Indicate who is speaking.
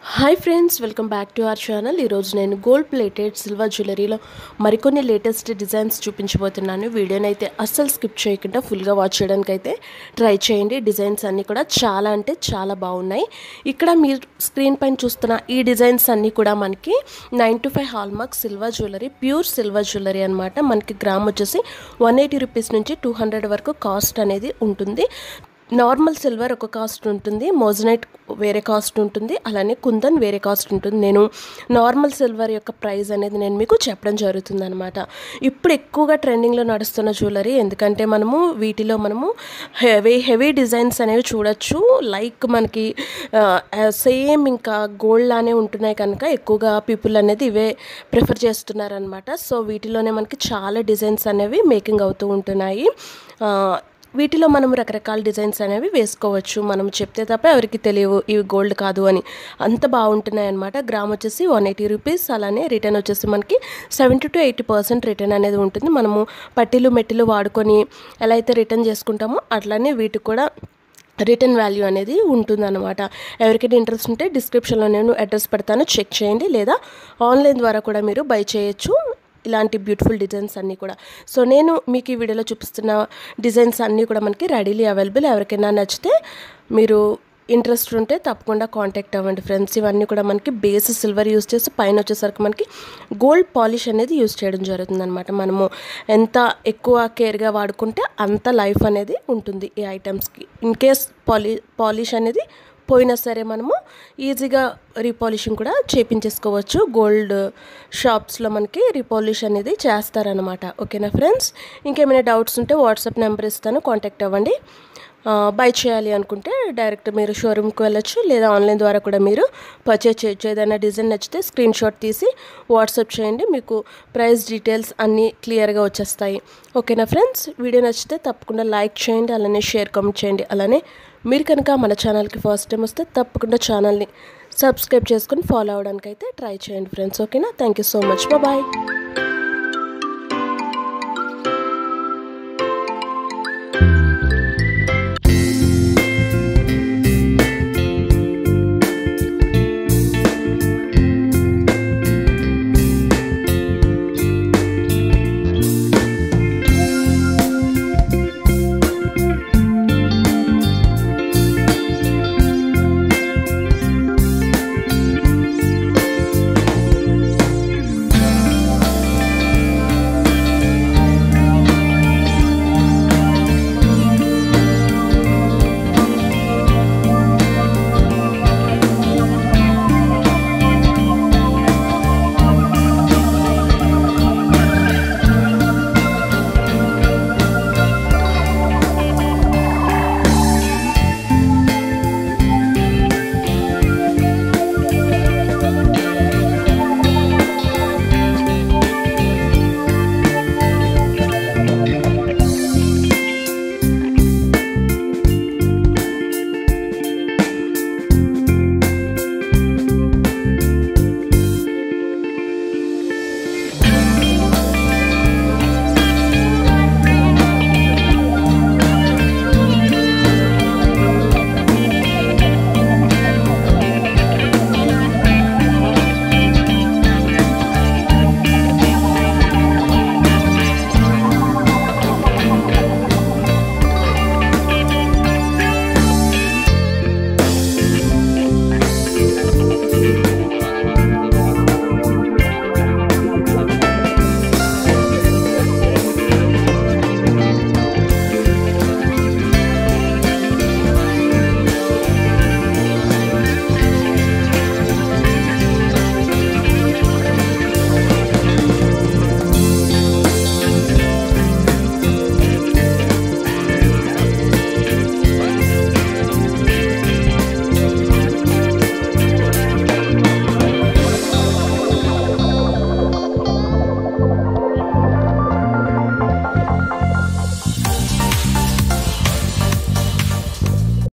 Speaker 1: hi friends welcome back to our channel ఈరోజు నేను gold plated silver జ్యువెలరీలో మరికొన్ని latest designs చూపించబోతున్నాను వీడియోని అయితే అస్సలు స్కిప్ చేయకుండా ఫుల్గా వాచ్ చేయడానికి అయితే ట్రై చేయండి డిజైన్స్ అన్నీ కూడా చాలా అంటే చాలా బాగున్నాయి ఇక్కడ మీరు స్క్రీన్ పైన చూస్తున్న ఈ డిజైన్స్ అన్నీ కూడా మనకి nine two five hallmark silver jewellery pure silver jewellery అనమాట మనకి గ్రామ్ వచ్చేసి వన్ ఎయిటీ రూపీస్ నుంచి టూ హండ్రెడ్ వరకు కాస్ట్ అనేది ఉంటుంది నార్మల్ సిల్వర్ ఒక కాస్ట్ ఉంటుంది మోజనైట్ వేరే కాస్ట్ ఉంటుంది అలానే కుందన్ వేరే కాస్ట్ ఉంటుంది నేను నార్మల్ సిల్వర్ యొక్క ప్రైస్ అనేది నేను మీకు చెప్పడం జరుగుతుంది అనమాట ఇప్పుడు ఎక్కువగా ట్రెండింగ్లో నడుస్తున్న జ్యువెలరీ ఎందుకంటే మనము వీటిలో మనము హెవీ హెవీ డిజైన్స్ అనేవి చూడొచ్చు లైక్ మనకి సేమ్ ఇంకా గోల్డ్ లానే ఉంటున్నాయి కనుక ఎక్కువగా పీపుల్ అనేది ఇవే ప్రిఫర్ చేస్తున్నారనమాట సో వీటిలోనే మనకి చాలా డిజైన్స్ అనేవి మేకింగ్ అవుతూ ఉంటున్నాయి ఆ, వీటిలో మనం రకరకాల డిజైన్స్ అనేవి వేసుకోవచ్చు మనం చెప్తే తప్ప ఎవరికి తెలియవు ఇవి గోల్డ్ కాదు అని అంత బాగుంటున్నాయి అనమాట గ్రామ్ వచ్చేసి వన్ ఎయిటీ రూపీస్ అలానే రిటర్న్ వచ్చేసి మనకి seventy to eighty percent return అనేది ఉంటుంది మనము పట్టీలు మెట్టిలు వాడుకొని ఎలా అయితే రిటర్న్ చేసుకుంటామో అట్లానే వీటికి కూడా రిటర్న్ వాల్యూ అనేది ఉంటుందన్నమాట ఎవరికైనా ఇంట్రెస్ట్ ఉంటే డిస్క్రిప్షన్లో నేను అడ్రస్ పెడతాను చెక్ చేయండి లేదా ఆన్లైన్ ద్వారా కూడా మీరు బై చేయొచ్చు ఇలాంటి బ్యూటిఫుల్ డిజైన్స్ అన్నీ కూడా సో నేను మీకు ఈ వీడియోలో చూపిస్తున్న డిజైన్స్ అన్నీ కూడా మనకి రెడీలీ అవైలబుల్ ఎవరికైనా నచ్చితే మీరు ఇంట్రెస్ట్ ఉంటే తప్పకుండా కాంటాక్ట్ అవ్వండి ఫ్రెండ్స్ ఇవన్నీ కూడా మనకి బేస్ సిల్వర్ యూస్ చేసి పైన వచ్చేసరికి మనకి గోల్డ్ పాలిష్ అనేది యూస్ చేయడం జరుగుతుంది అనమాట మనము ఎంత ఎక్కువ కేర్గా వాడుకుంటే అంత లైఫ్ అనేది ఉంటుంది ఈ ఐటమ్స్కి ఇన్ కేస్ పాలి పాలిష్ అనేది పోయినా సరే మనము ఈజీగా రీపాలిషింగ్ కూడా చేపించేసుకోవచ్చు గోల్డ్ షాప్స్లో మనకి రీపాలిష్ అనేది చేస్తారనమాట ఓకేనా ఫ్రెండ్స్ ఇంకేమైనా డౌట్స్ ఉంటే వాట్సాప్ నెంబర్ ఇస్తాను కాంటాక్ట్ అవ్వండి బై చేయాలి అనుకుంటే డైరెక్ట్ మీరు షోరూమ్కి వెళ్ళొచ్చు లేదా ఆన్లైన్ ద్వారా కూడా మీరు పర్చేజ్ చేయొచ్చు ఏదైనా డిజైన్ నచ్చితే స్క్రీన్ షాట్ తీసి వాట్సాప్ చేయండి మీకు ప్రైస్ డీటెయిల్స్ అన్నీ క్లియర్గా వచ్చేస్తాయి ఓకేనా ఫ్రెండ్స్ వీడియో నచ్చితే తప్పకుండా లైక్ చేయండి అలానే షేర్ కామెంట్ చేయండి అలానే మీరు కనుక మన ఛానల్కి ఫస్ట్ టైం వస్తే తప్పకుండా ఛానల్ని సబ్స్క్రైబ్ చేసుకొని ఫాలో అవడానికి అయితే ట్రై చేయండి ఫ్రెండ్స్ ఓకేనా thank you so much bye